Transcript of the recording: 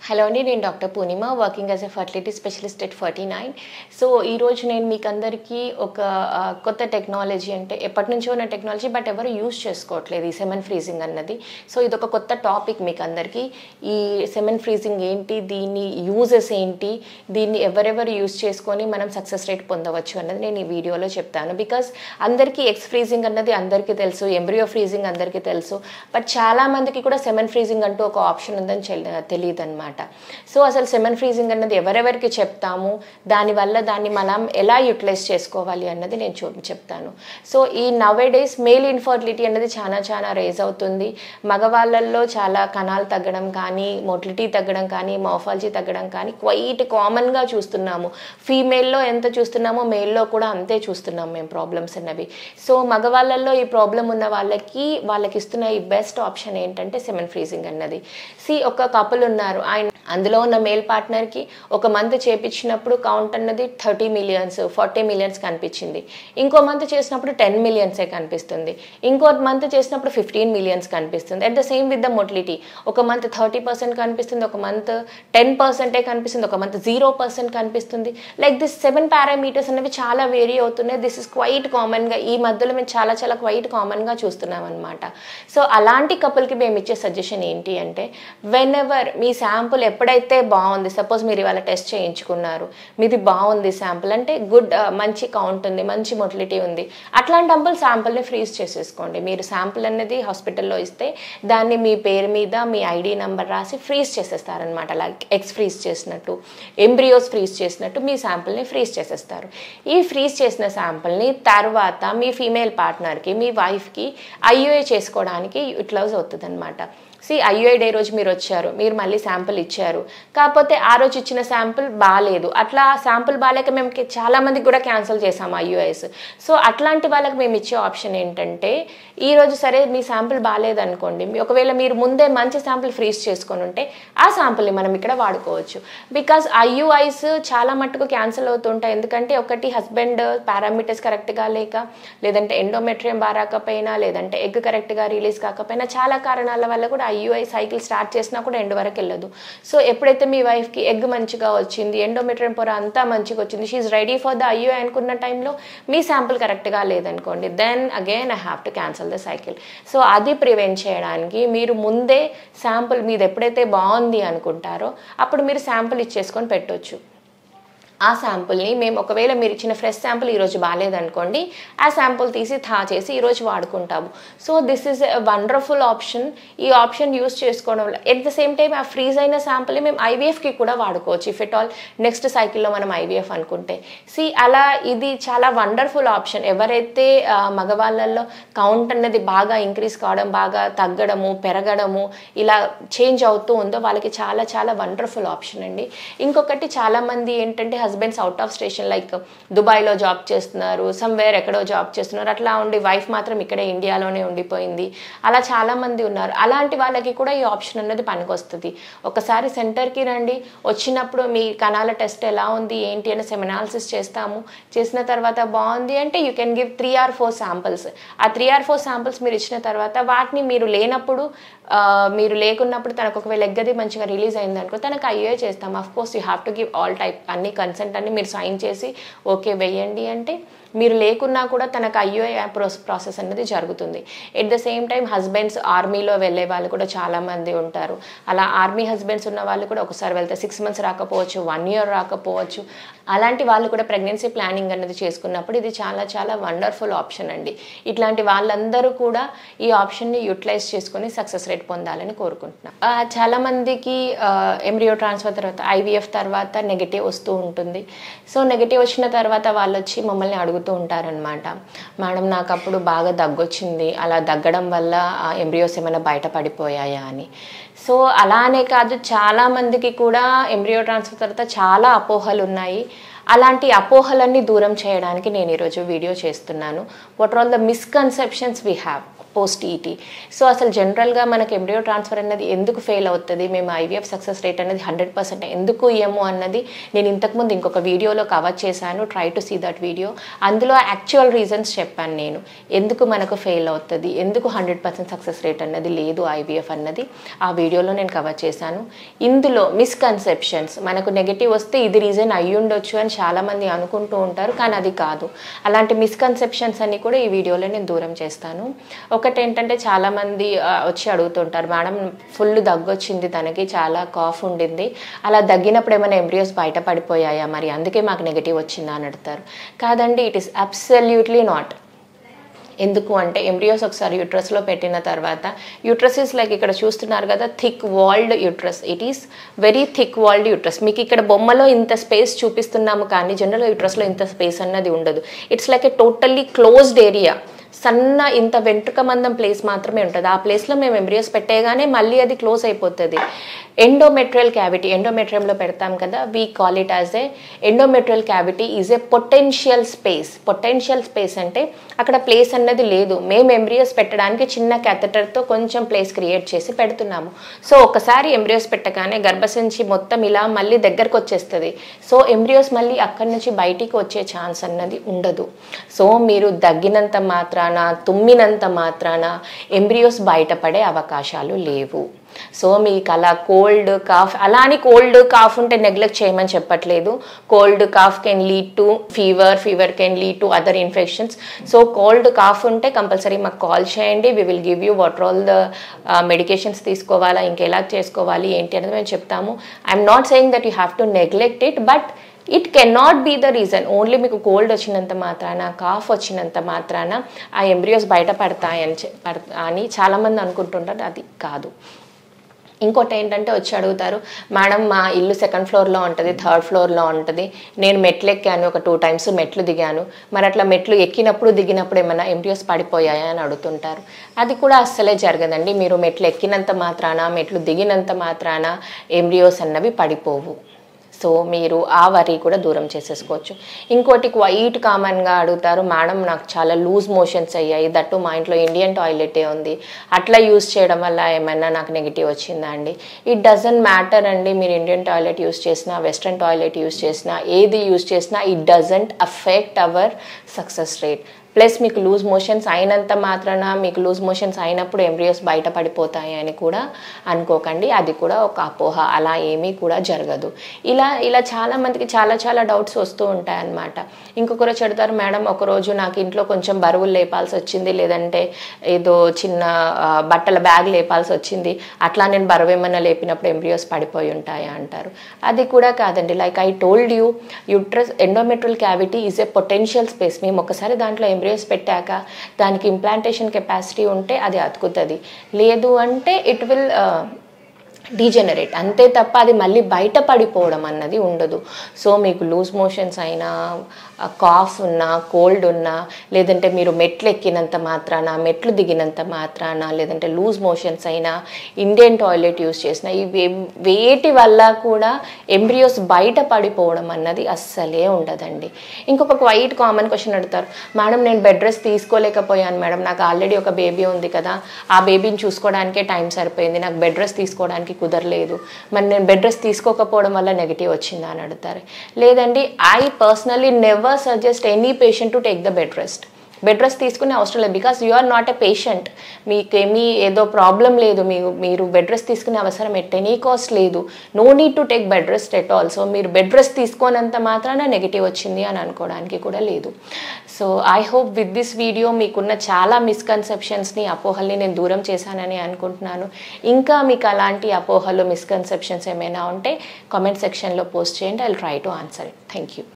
hello అండి నేను doctor Purnima working as a fertility specialist at Ferty9 so ఈరోజు నేను మీకు అందరికీ ఒక ఆ, కొత్త టెక్నాలజీ అంటే ఎప్పటి నుంచో ఉన్న టెక్నాలజీ బట్ ఎవరు యూజ్ చేసుకోవట్లేదు ఈ సెమెన్ ఫ్రీజింగ్ అన్నది సో ఇది ఒక కొత్త టాపిక్ మీకు అందరికీ ఈ సెమెన్ ఫ్రీజింగ్ ఏంటి దీని యూజెస్ ఏంటి దీన్ని ఎవరెవరు యూజ్ చేసుకొని మనం సక్సెస్ రేట్ పొందవచ్చు అన్నది నేను ఈ వీడియోలో చెప్తాను బికాస్ అందరికీ ఎక్స్ ఫ్రీజింగ్ అన్నది అందరికీ తెలుసు ఎంబ్రియో ఫ్రీజింగ్ అందరికీ తెలుసు బట్ చాలా మందికి కూడా సెమెన్ ఫ్రీజింగ్ అంటూ ఒక ఆప్షన్ ఉందని తెలియదు అనమాట సో అసలు సెమెన్ ఫ్రీజింగ్ అన్నది ఎవరెవరికి చెప్తాము దానివల్ల దాన్ని మనం ఎలా యూటిలైజ్ చేసుకోవాలి అన్నది నేను చూ చెప్తాను సో ఈ నవే డేస్ మేల్ ఇన్ఫర్టిలిటీ అనేది చాలా చాలా రేజ్ అవుతుంది మగవాళ్ళల్లో చాలా కణాలు తగ్గడం కానీ మొటిలిటీ తగ్గడం కానీ మోఫాలజీ తగ్గడం కానీ క్వైట్ కామన్గా చూస్తున్నాము ఫీమేల్లో ఎంత చూస్తున్నామో మేల్లో కూడా అంతే చూస్తున్నాం మేము ప్రాబ్లమ్స్ అన్నవి సో మగవాళ్ళల్లో ఈ ప్రాబ్లం ఉన్న వాళ్ళకి వాళ్ళకి ఇస్తున్న ఈ బెస్ట్ ఆప్షన్ ఏంటంటే సెమెన్ ఫ్రీజింగ్ అన్నది సి ఒక కపుల్ ఉన్నారు ఆయన అందులో ఉన్న మేల్ పార్ట్నర్కి ఒక మంత్ చేపించినప్పుడు కౌంట్ అన్నది థర్టీ మిలియన్స్ ఫార్టీ మిలియన్స్ కనిపించింది ఇంకో మంత్ చేసినప్పుడు టెన్ మిలియన్సే కనిపిస్తుంది ఇంకో మంత్ చేసినప్పుడు ఫిఫ్టీన్ మిలియన్స్ కనిపిస్తుంది at the same with the motility ఒక మంత్ థర్టీ పర్సెంట్ కనిపిస్తుంది ఒక మంత్ టెన్ పర్సెంటే కనిపిస్తుంది ఒక మంత్ జీరో పర్సెంట్ కనిపిస్తుంది లైక్ దిస్ సెవెన్ పారామీటర్స్ అనేవి చాలా వేరీ అవుతున్నాయి దిస్ ఇస్ క్వైట్ కామన్గా ఈ మధ్యలో మేము చాలా చాలా క్వైట్ కామన్గా చూస్తున్నాం అనమాట సో అలాంటి కపుల్కి మేము ఇచ్చే సజెషన్ ఏంటి అంటే వెన్ ఎవర్ మీ శాంపుల్ ఎప్పుడైతే బాగుంది సపోజ్ మీరు ఇవాళ టెస్ట్ చేయించుకున్నారు మీది బాగుంది శాంపుల్ అంటే గుడ్ మంచి కౌంట్ ఉంది మంచి మొటిలిటీ ఉంది అట్లాంటప్పుడు శాంపుల్ని ఫ్రీజ్ చేసేసుకోండి మీరు శాంపుల్ అనేది హాస్పిటల్లో ఇస్తే దాన్ని మీ పేరు మీద మీ ఐడి నెంబర్ రాసి ఫ్రీజ్ చేసేస్తారనమాట లైక్ ఎక్స్ ఫ్రీజ్ చేసినట్టు ఎంబ్రియోస్ ఫ్రీజ్ చేసినట్టు మీ శాంపుల్ని ఫ్రీజ్ చేసేస్తారు ఈ ఫ్రీజ్ చేసిన శాంపుల్ని తర్వాత మీ ఫీమేల్ పార్ట్నర్కి మీ వైఫ్కి ఐయుఏ చేసుకోవడానికి యూటిలైజ్ అవుతుంది అనమాట సి ఐయుఐ డే రోజు మీరు వచ్చారు మీరు మళ్ళీ శాంపుల్ ఇచ్చారు కాకపోతే ఆ రోజు ఇచ్చిన శాంపుల్ బాగాలేదు అట్లా శాంపుల్ బాగాలేక మేము కి- చాలా మందికి కూడా క్యాన్సిల్ చేసాము ఐయుఐస్ సో అట్లాంటి వాళ్ళకి మేము ఇచ్చే ఆప్షన్ ఏంటంటే ఈ రోజు సరే మీ శాంపుల్ బాగాలేదు అనుకోండి మీ- ఒకవేళ మీరు ముందే మంచి శాంపుల్ ఫ్రీజ్ చేసుకొని ఉంటే ఆ శాంపుల్ని మనం ఇక్కడ వాడుకోవచ్చు బికాజ్ ఐయుఐస్ చాలా మట్టుకు క్యాన్సిల్ అవుతుంటాయి ఎందుకంటే ఒకటి హస్బెండ్ పారామీటర్స్ కరెక్ట్గా లేక లేదంటే ఎండోమెట్రియం బారాకపోయినా లేదంటే ఎగ్ కరెక్ట్గా రిలీజ్ కాకపోయినా చాలా కారణాల వల్ల కూడా ఐయుఐ సైకిల్ స్టార్ట్ చేసినా కూడా ఎండ్ వరకు వెళ్ళదు సో ఎప్పుడైతే మీ వైఫ్కి ఎగ్ మంచిగా వచ్చింది ఎండోమెట్రియం పొర అంతా మంచిగా వచ్చింది she's ready for the IUI అనుకున్న టైంలో మీ శాంపుల్ కరెక్ట్గా లేదనుకోండి then again I have to cancel the cycle so అది ప్రివెంట్ చేయడానికి మీరు ముందే శాంపుల్ మీది ఎప్పుడైతే బాగుంది అనుకుంటారో అప్పుడు మీరు శాంపుల్ ఇచ్చేసుకొని పెట్టొచ్చు ఆ శాంపుల్ని మేము ఒకవేళ మీరు ఇచ్చిన ఫ్రెష్ శాంపుల్ ఈరోజు బాగాలేదనుకోండి ఆ శాంపుల్ తీసి థా చేసి ఈరోజు వాడుకుంటాము so this is a wonderful option ఈ ఆప్షన్ యూస్ చేసుకోవడం వల్ల ఎట్ ద సేమ్ టైం ఆ ఫ్రీజ్ అయిన శాంపుల్ని మేము ఐవీఎఫ్కి కూడా వాడుకోవచ్చు ఇఫ్ ఎట్ ఆల్ నెక్స్ట్ సైకిల్లో మనం ఐవీఎఫ్ అనుకుంటే సి అలా ఇది చాలా వండర్ఫుల్ ఆప్షన్ ఎవరైతే ఆ, మగవాళ్ళల్లో కౌంట్ అన్నది బాగా ఇంక్రీజ్ కావడం బాగా తగ్గడము పెరగడము ఇలా చేంజ్ అవుతూ ఉందో వాళ్ళకి చాలా చాలా వండర్ఫుల్ ఆప్షన్ అండి ఇంకొకటి చాలా మంది ఏంటంటే husbands out of station like దుబాయ్లో జాబ్ చేస్తున్నారు సమ్వేర్ ఎక్కడో జాబ్ చేస్తున్నారు అట్లా ఉండి వైఫ్ మాత్రం ఇక్కడే ఇండియాలోనే ఉండిపోయింది అలా చాలా మంది ఉన్నారు అలాంటి వాళ్ళకి కూడా ఈ ఆప్షన్ అన్నది పనికొస్తుంది ఒకసారి సెంటర్కి రండి వచ్చినప్పుడు మీ కణాల టెస్ట్ ఎలా ఉంది ఏంటి అని సెమినాలిసిస్ చేస్తాము చేసిన తర్వాత బాగుంది అంటే you can give three or four samples ఆ త్రీ ఆర్ ఫోర్ శాంపిల్స్ మీరు ఇచ్చిన తర్వాత వాటిని మీరు లేనప్పుడు ఆ, మీరు లేకున్నప్పుడు తనకు ఒకవేళ ఎగ్గది మంచిగా రిలీజ్ అయింది అనుకో తనకు అయ్యే చేస్తాం of course you have to give all type అన్ని కన్సెంట్ అన్ని మీరు సైన్ చేసి ఓకే వెయ్యండి అంటే మీరు లేకున్నా కూడా తనకు ఐయుఐ ప్రాసెస్ అనేది జరుగుతుంది at the same time husbands ఆర్మీలో వెళ్ళే వాళ్ళు కూడా చాలా మంది ఉంటారు అలా ఆర్మీ హస్బెండ్స్ ఉన్న వాళ్ళు కూడా ఒకసారి వెళ్తే సిక్స్ మంత్స్ రాకపోవచ్చు వన్ ఇయర్ రాకపోవచ్చు అలాంటి వాళ్ళు కూడా ప్రెగ్నెన్సీ ప్లానింగ్ అనేది చేసుకున్నప్పుడు ఇది చాలా చాలా వండర్ఫుల్ ఆప్షన్ అండి ఇట్లాంటి వాళ్ళందరూ కూడా ఈ ఆప్షన్ని యూటిలైజ్ చేసుకొని సక్సెస్ రేట్ పొందాలని కోరుకుంటున్నాం ఆ, చాలా మందికి ఎంబ్రియో ట్రాన్స్ఫర్ తర్వాత ఐవీఎఫ్ తర్వాత నెగిటివ్ వస్తూ ఉంటుంది సో నెగిటివ్ వచ్చిన తర్వాత వాళ్ళు వచ్చి మమ్మల్ని అడుగుతూ ఉంటారనమాట మేడం నాకు అప్పుడు బాగా దగ్గొచ్చింది అలా దగ్గడం వల్ల ఎంబ్రియోస్ ఏమైనా బయట పడిపోయాయా అని సో అలానే కాదు చాలా మందికి కూడా ఎంబ్రియో ట్రాన్స్ఫర్ తర్వాత చాలా అపోహలు ఉన్నాయి అలాంటి అపోహలన్నీ దూరం చేయడానికి నేను ఈరోజు వీడియో చేస్తున్నాను what are all the misconceptions we have post ET so అసలు జనరల్గా మనకి ఎంబ్రియో ట్రాన్స్ఫర్ అనేది ఎందుకు ఫెయిల్ అవుతుంది మేము ఐవీఎఫ్ సక్సెస్ రేట్ అనేది హండ్రెడ్ పర్సెంట్ ఎందుకు ఇయ్యము అన్నది నేను ఇంతకుముందు ఇంకొక వీడియోలో కవర్ చేశాను try to see that video అందులో యాక్చువల్ రీజన్స్ చెప్పాను నేను ఎందుకు మనకు ఫెయిల్ అవుతుంది ఎందుకు హండ్రెడ్ పర్సెంట్ సక్సెస్ రేట్ అన్నది లేదు ఐవీఎఫ్ అన్నది ఆ వీడియోలో నేను కవర్ చేశాను ఇందులో మిస్కన్సెప్షన్స్ మనకు నెగిటివ్ వస్తే ఇది రీజన్ అయ్యి ఉండొచ్చు అని చాలామంది అనుకుంటూ ఉంటారు కానీ అది కాదు అలాంటి మిస్కన్సెప్షన్స్ అన్ని కూడా ఈ వీడియోలో నేను దూరం చేస్తాను ఒకటి ఏంటంటే చాలామంది ఆ, వచ్చి అడుగుతుంటారు మేడం ఫుల్ దగ్గు వచ్చింది తనకి చాలా కాఫ్ ఉండింది అలా దగ్గినప్పుడు ఏమైనా ఎంబ్రియోస్ బయట పడిపోయాయా మరి అందుకే మాకు నెగిటివ్ వచ్చిందా అని అడుగుతారు కాదండి ఇట్ ఈస్ అబ్సల్యూట్లీ నాట్ ఎందుకు అంటే ఎంబ్రియోస్ ఒకసారి యూట్రస్లో పెట్టిన తర్వాత యూట్రస్ ఇస్ లైక్ ఇక్కడ చూస్తున్నారు కదా thick walled uterus it is very thick walled uterus మీకు ఇక్కడ బొమ్మలో ఇంత స్పేస్ చూపిస్తున్నాము కానీ జనరల్ యూట్రస్లో ఇంత స్పేస్ అన్నది ఉండదు it's like a totally closed area సన్న ఇంత వెంట్రుక మందం ప్లేస్ మాత్రమే ఉంటుంది ఆ ప్లేస్లో మేము ఎంబ్రియోస్ పెట్టేగానే మళ్ళీ అది క్లోజ్ అయిపోతుంది ఎండోమెట్రియల్ క్యావిటీ ఎండోమెట్రియంలో పెడతాం కదా we call it as a endometrial cavity is a potential space potential space అంటే అక్కడ ప్లేస్ అన్నది లేదు మేము ఎంబ్రియోస్ పెట్టడానికి చిన్న క్యాథెటర్తో కొంచెం ప్లేస్ క్రియేట్ చేసి పెడుతున్నాము సో ఒకసారి ఎంబ్రియోస్ పెట్టగానే గర్భసంచి మొత్తం ఇలా మళ్ళీ దగ్గరకు వచ్చేస్తుంది సో ఎంబ్రియోస్ మళ్ళీ అక్కడి నుంచి బయటికి వచ్చే ఛాన్స్ అన్నది ఉండదు సో మీరు దగ్గినంత మాత్రాన తుమ్మినంత మాత్రాన ఎంబ్రియోస్ బయటపడే అవకాశాలు లేవు సో మీకు అలా కోల్డ్ కాఫ్ అలా అని కోల్డ్ కాఫ్ ఉంటే నెగ్లెక్ట్ చేయమని చెప్పట్లేదు cold cough can lead to fever fever can lead to other infections so cold cough ఉంటే కంపల్సరీ మాకు కాల్ చేయండి we will give you what all the medications తీసుకోవాలా ఇంకెలా చేసుకోవాలి ఏంటి అనేది మేము చెప్తాము I'm not saying that you have to neglect it but it can not be the reason only మీకు కోల్డ్ వచ్చినంత మాత్రాన కాఫ్ వచ్చినంత మాత్రాన ఆ ఎంబ్రియోస్ బయట పడతాయని చె- పడ- అని చాలామంది అనుకుంటుంటారు అది కాదు ఇంకోటి ఏంటంటే వచ్చి అడుగుతారు మేడం మా ఇల్లు సెకండ్ ఫ్లోర్లో ఉంటుంది థర్డ్ ఫ్లోర్లో ఉంటుంది నేను మెట్లు ఎక్కాను ఒక టూ టైమ్స్ మెట్లు దిగాను మరి అట్లా మెట్లు ఎక్కినప్పుడు దిగినప్పుడు ఏమైనా ఎంబ్రియోస్ పడిపోయాయా అని అడుగుతుంటారు అది కూడా అస్సలే జరగదండి మీరు మెట్లు ఎక్కినంత మాత్రాన మెట్లు దిగినంత మాత్రాన ఎంబ్రియోస్ అన్నవి పడిపోవు సో మీరు ఆ వరి కూడా దూరం చేసేసుకోవచ్చు ఇంకోటి క్వైట్ కామన్గా అడుగుతారు మేడం నాకు చాలా లూజ్ మోషన్స్ అయ్యాయి దట్టు మా ఇంట్లో ఇండియన్ టాయిలెటే ఉంది అట్లా యూస్ చేయడం వల్ల ఏమైనా నాకు నెగిటివ్ వచ్చిందా అండి ఇట్ డజంట్ మ్యాటర్ అండి మీరు ఇండియన్ టాయిలెట్ యూస్ చేసినా వెస్ట్రన్ టాయిలెట్ యూస్ చేసినా ఏది యూస్ చేసినా it doesn't affect our success rate plus మీకు లూజ్ మోషన్స్ అయినంత మాత్రాన మీకు లూజ్ మోషన్స్ అయినప్పుడు ఎంబ్రియోస్ బయట పడిపోతాయి అని కూడా అనుకోకండి అది కూడా ఒక అపోహ అలా ఏమీ కూడా జరగదు ఇలా ఇలా చాలా మందికి చాలా చాలా డౌట్స్ వస్తూ ఉంటాయి అన్నమాట ఇంకొకరు చెడతారు మేడం ఒకరోజు నాకు ఇంట్లో కొంచెం బరువులు లేపాల్సి వచ్చింది లేదంటే ఏదో చిన్న ఆ, బట్టల బ్యాగ్ లేపాల్సి వచ్చింది అట్లా నేను బరువు ఏమన్నా లేపినప్పుడు ఎంబ్రియోస్ పడిపోయి ఉంటాయా అంటారు అది కూడా కాదండి like I told you uterus endometrial cavity is a potential space మేము ఒకసారి దాంట్లో ఎంబ్రియోస్ పెట్టాక దానికి ఇంప్లాంటేషన్ కెపాసిటీ ఉంటే అది అతుకుతుంది లేదు అంటే ఇట్ విల్ డీజెనరేట్ అంతే తప్ప అది మళ్ళీ బయట పడిపోవడం అన్నది ఉండదు సో మీకు లూజ్ మోషన్స్ అయినా కాఫ్ ఉన్నా కోల్డ్ ఉన్నా లేదంటే మీరు మెట్లు ఎక్కినంత మాత్రాన మెట్లు దిగినంత మాత్రాన లేదంటే లూజ్ మోషన్స్ అయినా ఇండియన్ టాయిలెట్ యూస్ చేసిన ఇవి వేటి వల్ల కూడా ఎంబ్రియోస్ బయట పడిపోవడం అన్నది అస్సలే ఉండదండి ఇంకొక క్వైట్ కామన్ క్వశ్చన్ అడుగుతారు మేడం నేను బెడ్ రెస్ట్ తీసుకోలేకపోయాను మేడం నాకు ఆల్రెడీ ఒక బేబీ ఉంది కదా ఆ బేబీని చూసుకోవడానికే టైం సరిపోయింది నాకు బెడ్ రెస్ట్ తీసుకోవడానికి కుదరలేదు మరి నేను బెడ్ రెస్ట్ తీసుకోకపోవడం వల్ల నెగిటివ్ వచ్చిందా అని అడుగుతారు లేదండి I personally never suggest any patient to take the bed rest bed rest తీసుకునే అవసరం లేదు because you are not a patient మీకేమీ ఏదో ప్రాబ్లం లేదు మీరు మీరు బెడ్ రెస్ట్ తీసుకునే అవసరం ఎట్ ఎనీ కాస్ట్ లేదు no need to take bed rest at all so మీరు బెడ్ రెస్ట్ తీసుకోనంత మాత్రాన నెగిటివ్ వచ్చింది అని అనుకోవడానికి కూడా లేదు so I hope with this video మీకున్న చాలా మిస్కన్సెప్షన్స్ని అపోహల్ని నేను దూరం చేశానని అనుకుంటున్నాను ఇంకా మీకు అలాంటి అపోహలు మిస్కన్సెప్షన్స్ ఏమైనా ఉంటే కామెంట్ సెక్షన్లో పోస్ట్ చేయండి I try to answer it thank you